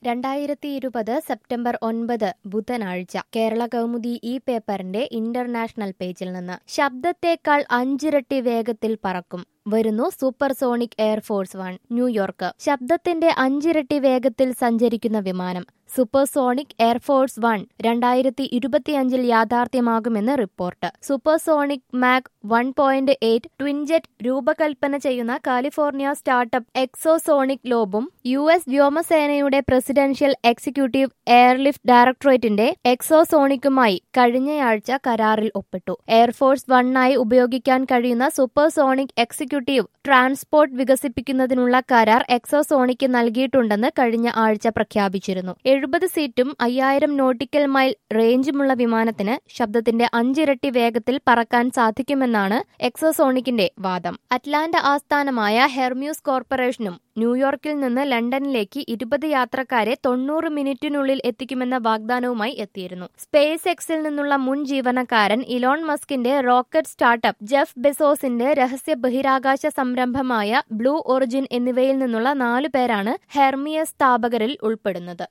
രണ്ടായിരത്തി ഇരുപത് സെപ്റ്റംബർ ഒൻപത് ബുധനാഴ്ച കേരള കൗമുദി ഈ പേപ്പറിന്റെ ഇന്റർനാഷണൽ പേജിൽ നിന്ന് ശബ്ദത്തേക്കാൾ അഞ്ചിരട്ടി വേഗത്തിൽ പറക്കും വരുന്നു സൂപ്പർസോണിക് എയർഫോഴ്സ് വൺ ന്യൂയോർക്ക് ശബ്ദത്തിന്റെ അഞ്ചിരട്ടി വേഗത്തിൽ സഞ്ചരിക്കുന്ന വിമാനം സൂപ്പർസോണിക് എയർഫോഴ്സ് വൺ രണ്ടായിരത്തി ഇരുപത്തിയഞ്ചിൽ യാഥാർത്ഥ്യമാകുമെന്ന് report supersonic mach one point eight twinjet രൂപകൽപ്പന ചെയ്യുന്ന കാലിഫോർണിയ സ്റ്റാർട്ടപ്പ് എക്സോസോണിക് ലോബും യു എസ് വ്യോമസേനയുടെ പ്രസിഡൻഷ്യൽ എക്സിക്യൂട്ടീവ് എയർലിഫ്റ്റ് ഡയറക്ടറേറ്റിന്റെ എക്സോസോണിക്കുമായി കഴിഞ്ഞയാഴ്ച കരാറിൽ ഒപ്പിട്ടു എയർഫോഴ്സ് വണ്ണായി ഉപയോഗിക്കാൻ കഴിയുന്ന സൂപ്പർസോണിക് എക്സിക്യൂട്ടീവ് ട്രാൻസ്പോർട്ട് വികസിപ്പിക്കുന്നതിനുള്ള കരാർ എക്സോസോണിക്ക് നൽകിയിട്ടുണ്ടെന്ന് കഴിഞ്ഞ ആഴ്ച പ്രഖ്യാപിച്ചിരുന്നു എഴുപത് സീറ്റും അയ്യായിരം നോട്ടിക്കൽ മൈൽ റേഞ്ചുമുള്ള വിമാനത്തിന് ശബ്ദത്തിന്റെ അഞ്ചിരട്ടി വേഗത്തിൽ പറക്കാൻ സാധിക്കുമെന്നാണ് എക്സോസോണിക്കിന്റെ വാദം അറ്റ്ലാന്റ ആസ്ഥാനമായ ഹെർമ്യൂസ് കോർപ്പറേഷനും ന്യൂയോർക്കിൽ നിന്ന് ലണ്ടനിലേക്ക് ഇരുപത് യാത്രക്കാരെ തൊണ്ണൂറ് മിനിറ്റിനുള്ളിൽ എത്തിക്കുമെന്ന വാഗ്ദാനവുമായി എത്തിയിരുന്നു സ്പേസ് എക്സിൽ നിന്നുള്ള മുൻ ജീവനക്കാരൻ ഇലോൺ മസ്കിന്റെ റോക്കറ്റ് സ്റ്റാർട്ടപ്പ് ജെഫ് ബെസോസിന്റെ രഹസ്യ ബഹിരാകാശ സംരംഭമായ ബ്ലൂ ഒറിജിൻ എന്നിവയിൽ നിന്നുള്ള നാലു പേരാണ് ഹെർമിയസ് സ്ഥാപകരിൽ ഉൾപ്പെടുന്നത്